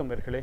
வணக்கம் நேர்களே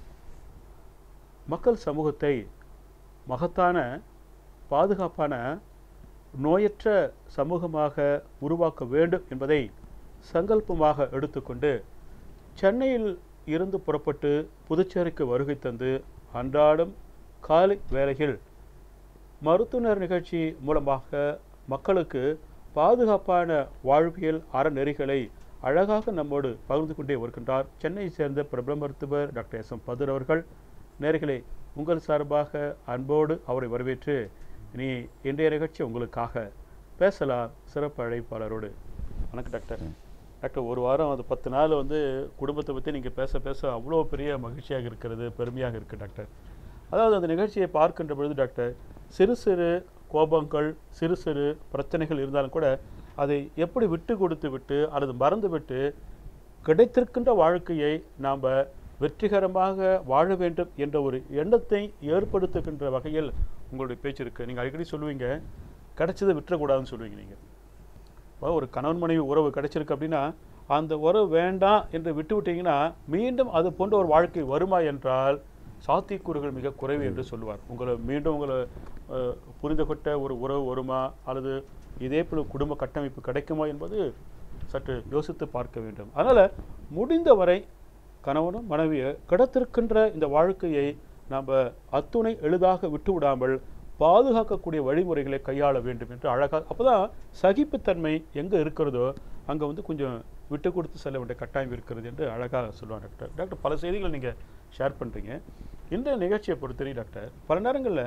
மக்கள் சமூகத்தை மகத்தான பாதுகாப்பான நோயற்ற சமூகமாக உருவாக்க வேண்டும் என்பதை சங்கல்பமாக எடுத்துக்கொண்டு சென்னையில் இருந்து புறப்பட்டு புதுச்சேரிக்கு வருகை தந்து அன்றாடம் காலை வேளையில் மருத்துவர் நிகழ்ச்சி மூலமாக மக்களுக்கு பாதுகாப்பான வாழ்வியல் அறநெறிகளை அழகாக நம்மோடு பகிர்ந்து கொண்டே வருகின்றார் சென்னையை சேர்ந்த பிரபல மருத்துவர் டாக்டர் எஸ் எம் பதுர் அவர்கள் நேர்களே உங்கள் சார்பாக அன்போடு அவரை வரவேற்று இனி இன்றைய நிகழ்ச்சி உங்களுக்காக பேசலாம் சிறப்பு அழைப்பாளரோடு வணக்கம் டாக்டர் டாக்டர் ஒரு வாரம் அது பத்து நாள் வந்து குடும்பத்தை பற்றி நீங்கள் பேச பேச அவ்வளோ பெரிய மகிழ்ச்சியாக இருக்கிறது பெருமையாக இருக்குது டாக்டர் அதாவது அந்த நிகழ்ச்சியை பார்க்கின்ற பொழுது டாக்டர் சிறு சிறு கோபங்கள் சிறு சிறு பிரச்சனைகள் இருந்தாலும் கூட அதை எப்படி விட்டு கொடுத்து விட்டு அல்லது மறந்து விட்டு கிடைத்திருக்கின்ற வாழ்க்கையை நாம் வெற்றிகரமாக வாழ வேண்டும் என்ற ஒரு எண்ணத்தை ஏற்படுத்துகின்ற வகையில் உங்களுடைய பேச்சு இருக்குது நீங்கள் அடிக்கடி சொல்லுவீங்க கிடைச்சதை விட்டுறக்கூடாதுன்னு சொல்லுவீங்க நீங்கள் இப்போ ஒரு கணவன் மனைவி உறவு கிடைச்சிருக்கு அப்படின்னா அந்த உறவு வேண்டாம் என்று விட்டு விட்டீங்கன்னா மீண்டும் அது போன்ற ஒரு வாழ்க்கை வருமா என்றால் சாத்தியக்கூறுகள் மிக குறைவு என்று சொல்லுவார் உங்களை மீண்டும் உங்களை அஹ், புரிந்து கொட்ட ஒரு உறவு வருமா அல்லது இதே போல குடும்ப கட்டமைப்பு கிடைக்குமா என்பது சற்று யோசித்து பார்க்க வேண்டும் அதனால் முடிந்தவரை கணவனும் மனைவியை கிடைத்திருக்கின்ற இந்த வாழ்க்கையை நாம் அத்துணை எளிதாக விட்டு விடாமல் பாதுகாக்கக்கூடிய வழிமுறைகளை கையாள வேண்டும் என்று அழகாக அப்பதான் சகிப்புத்தன்மை எங்கே இருக்கிறதோ அங்கே வந்து கொஞ்சம் விட்டு கொடுத்து செல்ல வேண்டிய கட்டாயம் இருக்கிறது என்று அழகாக சொல்லுவாங்க டாக்டர் டாக்டர் பல செய்திகளை நீங்கள் ஷேர் பண்ணுறீங்க இந்த நிகழ்ச்சியை பொறுத்தவரை டாக்டர் பல நேரங்களில்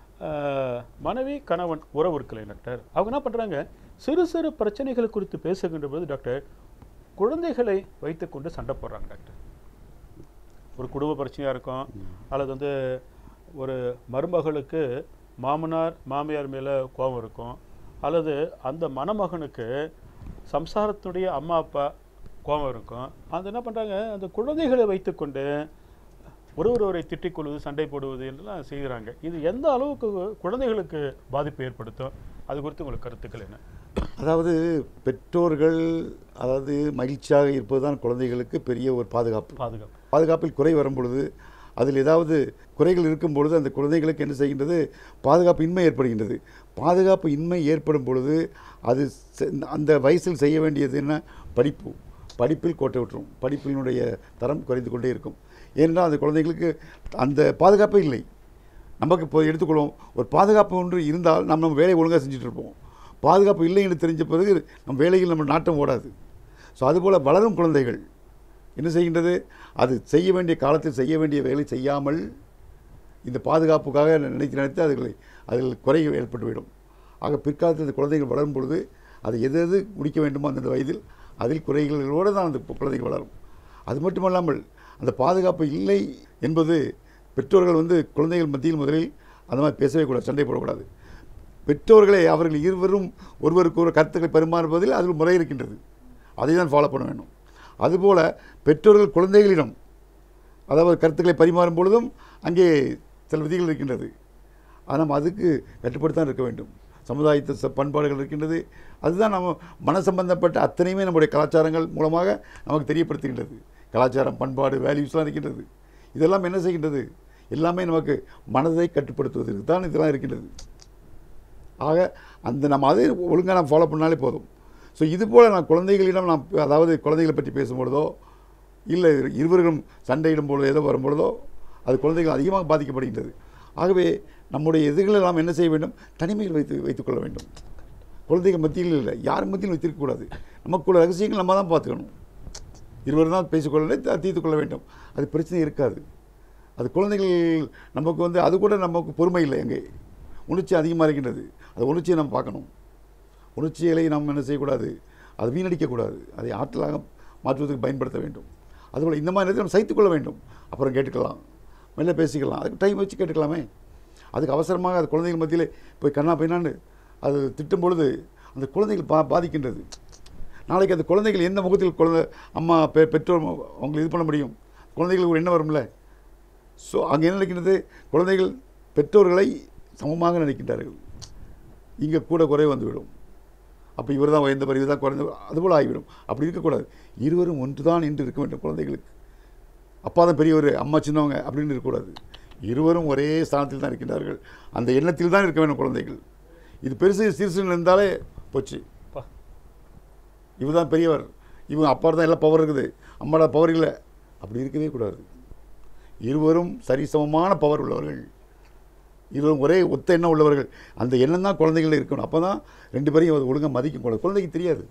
மனைவி கணவன் உறவு இருக்கலை டாக்டர் அவங்க என்ன பண்ணுறாங்க சிறு சிறு பிரச்சனைகள் குறித்து பேசுகின்ற போது டாக்டர் குழந்தைகளை வைத்துக்கொண்டு சண்டை போடுறாங்க டாக்டர் ஒரு குடும்ப பிரச்சனையாக இருக்கும் அல்லது வந்து ஒரு மருமகளுக்கு மாமனார் மாமியார் மேலே கோபம் இருக்கும் அல்லது அந்த மணமகனுக்கு சம்சாரத்துடைய அம்மா அப்பா கோபம் இருக்கும் அது என்ன பண்ணுறாங்க அந்த குழந்தைகளை வைத்துக்கொண்டு ஒரு ஒருவரை திட்டிக் கொள்வது சண்டை போடுவது என்றெல்லாம் செய்கிறாங்க இது எந்த அளவுக்கு குழந்தைகளுக்கு பாதிப்பு ஏற்படுத்தும் அது குறித்து உங்களுக்கு கருத்துக்கள் என்ன அதாவது பெற்றோர்கள் அதாவது மகிழ்ச்சியாக இருப்பதுதான் குழந்தைகளுக்கு பெரிய ஒரு பாதுகாப்பு பாதுகாப்பு பாதுகாப்பில் குறை வரும் பொழுது அதில் ஏதாவது குறைகள் இருக்கும் பொழுது அந்த குழந்தைகளுக்கு என்ன செய்கின்றது பாதுகாப்பு இன்மை ஏற்படுகின்றது பாதுகாப்பு இன்மை ஏற்படும் பொழுது அது செ- அந்த வயசில் செய்ய வேண்டியது என்ன படிப்பு படிப்பில் கோட்டை விட்டுரும் படிப்பினுடைய தரம் குறைந்து கொண்டே இருக்கும் ஏனென்றால் அந்த குழந்தைகளுக்கு அந்த பாதுகாப்பே இல்லை நமக்கு இப்போ எடுத்துக்கொள்வோம் ஒரு பாதுகாப்பு ஒன்று இருந்தால் நம்ம நம்ம வேலையை ஒழுங்காக செஞ்சுட்டு இருப்போம் பாதுகாப்பு இல்லை என்று தெரிஞ்ச பிறகு நம் வேலையில் நம்ம நாட்டம் ஓடாது ஸோ அதுபோல் வளரும் குழந்தைகள் என்ன செய்கின்றது அது செய்ய வேண்டிய காலத்தில் செய்ய வேண்டிய வேலை செய்யாமல் இந்த பாதுகாப்புக்காக நினைத்து நினைத்து அதுகளை அதில் குறை ஏற்பட்டுவிடும் ஆக பிற்காலத்தில் இந்த குழந்தைகள் வளரும் பொழுது அதை எது எது முடிக்க வேண்டுமோ அந்தந்த வயதில் அதில் குறைகளோடு தான் அந்த குழந்தைகள் வளரும் அது மட்டுமல்லாமல் அந்த பாதுகாப்பு இல்லை என்பது பெற்றோர்கள் வந்து குழந்தைகள் மத்தியில் முதலில் அந்த மாதிரி பேசவே கூடாது சண்டை போடக்கூடாது பெற்றோர்களை அவர்கள் இருவரும் ஒருவருக்கு ஒரு கருத்துக்களை பரிமாறுவதில் அதில் முறை இருக்கின்றது அதை தான் ஃபாலோ பண்ண வேண்டும் அதுபோல் பெற்றோர்கள் குழந்தைகளிடம் அதாவது கருத்துக்களை பரிமாறும் பொழுதும் அங்கே சில விதிகள் இருக்கின்றது ஆனால் அதுக்கு கட்டுப்படுத்தான் இருக்க வேண்டும் சமுதாயத்து ச- பண்பாடுகள் இருக்கின்றது அதுதான் நம்ம மன சம்பந்தப்பட்ட அத்தனையுமே நம்முடைய கலாச்சாரங்கள் மூலமாக நமக்கு தெரியப்படுத்துகின்றது கலாச்சாரம் பண்பாடு வேல்யூஸ்லாம் இருக்கின்றது இதெல்லாம் என்ன செய்கின்றது எல்லாமே நமக்கு மனதை கட்டுப்படுத்துவதற்கு தான் இதெல்லாம் இருக்கின்றது ஆக அந்த நம்ம அதை ஒழுங்காக நம்ம ஃபாலோ பண்ணாலே போதும் ஸோ இது போல் நான் குழந்தைகளிடம் நாம் அதாவது குழந்தைகளை பற்றி பேசும்பொழுதோ இல்லை இருவர்களும் சண்டையிடும் பொழுதோ ஏதோ வரும்பொழுதோ அது குழந்தைகள் அதிகமாக பாதிக்கப்படுகின்றது ஆகவே நம்முடைய எதிர்களை நாம் என்ன செய்ய வேண்டும் தனிமையில் வைத்து வைத்துக்கொள்ள வேண்டும் குழந்தைகள் மத்தியில் இல்லை யார் மத்தியில் வைத்திருக்கக்கூடாது நமக்குள்ள ரகசியங்கள் நம்ம தான் பார்த்துக்கணும் இருவர் தான் பேசிக்கொள்ள தீர்த்து கொள்ள வேண்டும் அது பிரச்சனை இருக்காது அது குழந்தைகள் நமக்கு வந்து அது கூட நமக்கு பொறுமை இல்லை எங்கே உணர்ச்சி அதிகமாக இருக்கின்றது அது உணர்ச்சியை நம்ம பார்க்கணும் உணர்ச்சிகளை நாம் என்ன செய்யக்கூடாது அது வீணடிக்கக்கூடாது அதை ஆற்றலாக மாற்றுவதற்கு பயன்படுத்த வேண்டும் அதுபோல் இந்த மாதிரி நேரத்தில் நம்ம சகித்துக்கொள்ள வேண்டும் அப்புறம் கேட்டுக்கலாம் மெல்ல பேசிக்கலாம் அதுக்கு டைம் வச்சு கேட்டுக்கலாமே அதுக்கு அவசரமாக அது குழந்தைகள் மத்தியிலே போய் கண்ணா பையனான்னு அது திட்டும் பொழுது அந்த குழந்தைகள் பா பாதிக்கின்றது நாளைக்கு அந்த குழந்தைகள் எந்த முகத்தில் குழந்தை அம்மா பெ பெற்றோர் அவங்களை இது பண்ண முடியும் குழந்தைகளுக்கு ஒரு எண்ணம் வரும்ல ஸோ அங்கே என்ன நினைக்கின்றது குழந்தைகள் பெற்றோர்களை சமமாக நினைக்கின்றார்கள் இங்கே கூட குறை வந்துவிடும் அப்போ இவர் தான் உயர்ந்தவர் இவர் தான் குறைந்தவர் அதுபோல் ஆகிவிடும் அப்படி இருக்கக்கூடாது இருவரும் ஒன்று தான் என்று இருக்க வேண்டும் குழந்தைகளுக்கு அப்பா தான் பெரியவர் அம்மா சின்னவங்க அப்படின்னு இருக்கக்கூடாது இருவரும் ஒரே ஸ்தானத்தில் தான் இருக்கின்றார்கள் அந்த எண்ணத்தில் தான் இருக்க வேண்டும் குழந்தைகள் இது பெருசு சிறுசுன்னு இருந்தாலே போச்சு அப்பா. இவர் தான் பெரியவர் இவங்க அப்பா தான் எல்லாம் பவர் இருக்குது அம்மாவோட பவர் இல்லை அப்படி இருக்கவே கூடாது இருவரும் சரிசமமான பவர் உள்ளவர்கள் இருவரும் ஒரே ஒத்த எண்ணம் உள்ளவர்கள் அந்த எண்ணம் தான் குழந்தைகள் இருக்கணும் அப்போ தான் ரெண்டு பேரையும் அது ஒழுங்காக மதிக்கும் குழந்தை குழந்தைக்கு தெரியாது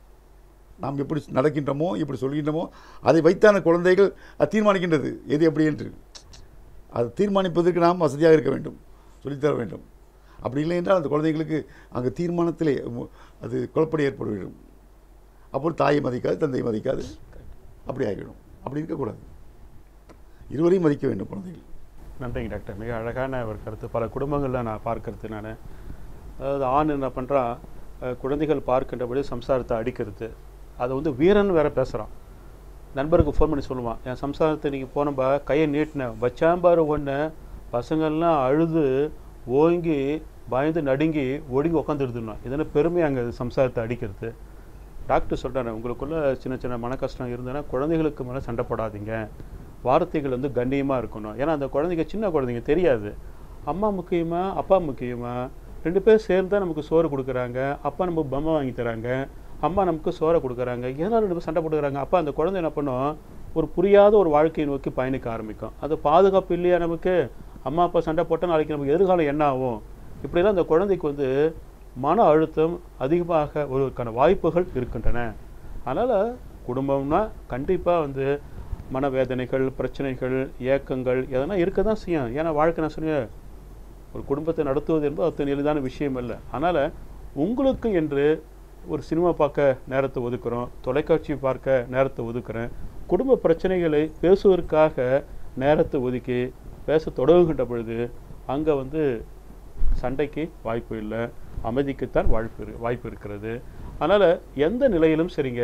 நாம் எப்படி நடக்கின்றோமோ எப்படி சொல்கின்றோமோ அதை வைத்தான குழந்தைகள் அது தீர்மானிக்கின்றது எது எப்படி என்று அது தீர்மானிப்பதற்கு நாம் வசதியாக இருக்க வேண்டும் சொல்லித்தர வேண்டும் அப்படி இல்லை என்றால் அந்த குழந்தைகளுக்கு அங்கே தீர்மானத்திலே மு- அது குழப்படி ஏற்பட்டுவிடும் அப்போ தாயை மதிக்காது தந்தையை மதிக்காது அப்படி ஆகிவிடும் அப்படி இருக்கக்கூடாது இருவரையும் மதிக்க வேண்டும் குழந்தைகள் நன்றிங்க டாக்டர் மிக அழகான ஒரு கருத்து பல குடும்பங்களில் நான் பார்க்கறது நான் அதாவது ஆண் என்ன பண்ணுறான் குழந்தைகள் பார்க்கின்றபடி சம்சாரத்தை அடிக்கிறது அதை வந்து வீரன் வேற பேசுகிறான் நண்பருக்கு ஃபோன் பண்ணி சொல்லுவான் என் சம்சாரத்தை நீங்கள் போனப்பா கையை நீட்டினேன் வச்சாம்பாரு ஒன்று பசங்கள்லாம் அழுது ஓங்கி பயந்து நடுங்கி ஒடுங்கி உட்காந்துருதுன்னா இதெல்லாம் பெருமை அங்கே சம்சாரத்தை அடிக்கிறது டாக்டர் சொல்கிறாரு உங்களுக்குள்ள சின்ன சின்ன மன கஷ்டம் இருந்ததுன்னா குழந்தைகளுக்கு மேலே சண்டை போடாதீங்க வார்த்தைகள் வந்து கண்ணியமாக இருக்கணும் ஏன்னா அந்த குழந்தைங்க சின்ன குழந்தைங்க தெரியாது அம்மா முக்கியமா அப்பா முக்கியமா ரெண்டு பேரும் சேர்ந்து தான் நமக்கு சோறு கொடுக்குறாங்க அப்பா நமக்கு பொம்மை வாங்கி தராங்க அம்மா நமக்கு சோறை கொடுக்குறாங்க ஏன்னா ரெண்டு பேரும் சண்டை போட்டுக்கிறாங்க அப்பா அந்த குழந்தை என்ன பண்ணும் ஒரு புரியாத ஒரு வாழ்க்கையை நோக்கி பயணிக்க ஆரம்பிக்கும் அது பாதுகாப்பு இல்லையா நமக்கு அம்மா அப்பா சண்டை போட்டால் நாளைக்கு நமக்கு எதிர்காலம் என்ன ஆகும் இப்படிலாம் அந்த குழந்தைக்கு வந்து மன அழுத்தம் அதிகமாக வருவதற்கான வாய்ப்புகள் இருக்கின்றன அதனால் குடும்பம்னா கண்டிப்பாக வந்து மனவேதனைகள் பிரச்சனைகள் ஏக்கங்கள் எதனா இருக்க தான் செய்யும் ஏன்னா வாழ்க்கை நான் சொன்னேன் ஒரு குடும்பத்தை நடத்துவது என்பது அத்தனை எளிதான விஷயம் அல்ல அதனால் உங்களுக்கு என்று ஒரு சினிமா பார்க்க நேரத்தை ஒதுக்குறோம் தொலைக்காட்சி பார்க்க நேரத்தை ஒதுக்குறேன் குடும்ப பிரச்சனைகளை பேசுவதற்காக நேரத்தை ஒதுக்கி பேச தொடங்குகின்ற பொழுது அங்கே வந்து சண்டைக்கு வாய்ப்பு இல்லை அமைதிக்குத்தான் வாய்ப்பு இரு- வாய்ப்பு இருக்கிறது அதனால் எந்த நிலையிலும் சரிங்க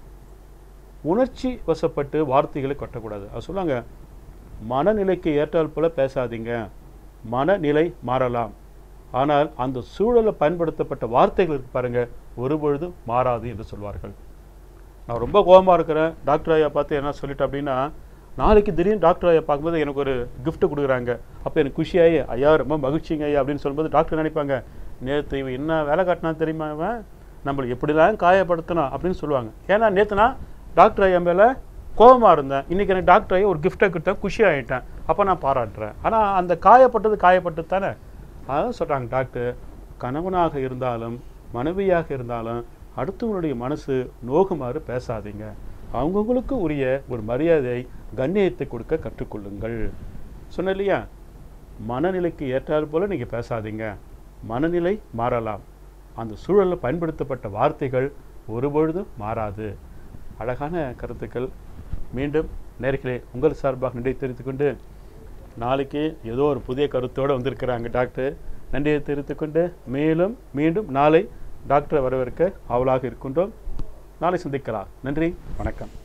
உணர்ச்சி வசப்பட்டு வார்த்தைகளை கொட்டக்கூடாது அது சொல்லுவாங்க மனநிலைக்கு ஏற்றால் போல பேசாதீங்க மனநிலை மாறலாம் ஆனால் அந்த சூழலில் பயன்படுத்தப்பட்ட வார்த்தைகள் இருக்கு பாருங்க ஒருபொழுதும் மாறாது என்று சொல்வார்கள் நான் ரொம்ப கோபமாக இருக்கிறேன் டாக்டர் ஐயா பார்த்து என்ன சொல்லிட்டேன் அப்படின்னா நாளைக்கு திடீர்னு டாக்டர் ஐயா பார்க்கும்போது எனக்கு ஒரு gift கொடுக்குறாங்க அப்போ எனக்கு குஷியாகி ஐயா ரொம்ப மகிழ்ச்சிங்க ஐயா அப்படின்னு சொல்லும்போது டாக்டர் நினைப்பாங்க நேற்று இவன் என்ன வேலை காட்டினா தெரியுமா இவன் நம்மளை எப்படிலாம் காயப்படுத்தினான் அப்படின்னு சொல்லுவாங்க ஏன்னா நேற்று நான் டாக்டர் ஐயா மேலே கோபமாக இருந்தேன் இன்றைக்கி எனக்கு டாக்டர் ஐயா ஒரு கிஃப்ட்டை கொடுத்தேன் குஷி ஆகிட்டேன் அப்போ நான் பாராட்டுறேன் ஆனால் அந்த காயப்பட்டது காயப்பட்டது தானே அதான் சொல்கிறாங்க டாக்டர் கணவனாக இருந்தாலும் மனைவியாக இருந்தாலும் அடுத்தவங்களுடைய மனசு நோகுமாறு பேசாதீங்க அவங்கவுங்களுக்கு உரிய ஒரு மரியாதை கண்ணியத்தை கொடுக்க கற்றுக்கொள்ளுங்கள் சொன்ன இல்லையா மனநிலைக்கு ஏற்றாறு போல நீங்கள் பேசாதீங்க மனநிலை மாறலாம் அந்த சூழலில் பயன்படுத்தப்பட்ட வார்த்தைகள் ஒருபொழுதும் மாறாது அழகான கருத்துக்கள் மீண்டும் நேர்களே உங்கள் சார்பாக நன்றி தெரிவித்துக் கொண்டு நாளைக்கு ஏதோ ஒரு புதிய கருத்தோடு வந்திருக்கிறாங்க டாக்டர் நன்றியை தெரிவித்துக் கொண்டு மேலும் மீண்டும் நாளை டாக்டரை வரவேற்க ஆவலாக இருக்கின்றோம் நாளை சந்திக்கலாம் நன்றி வணக்கம்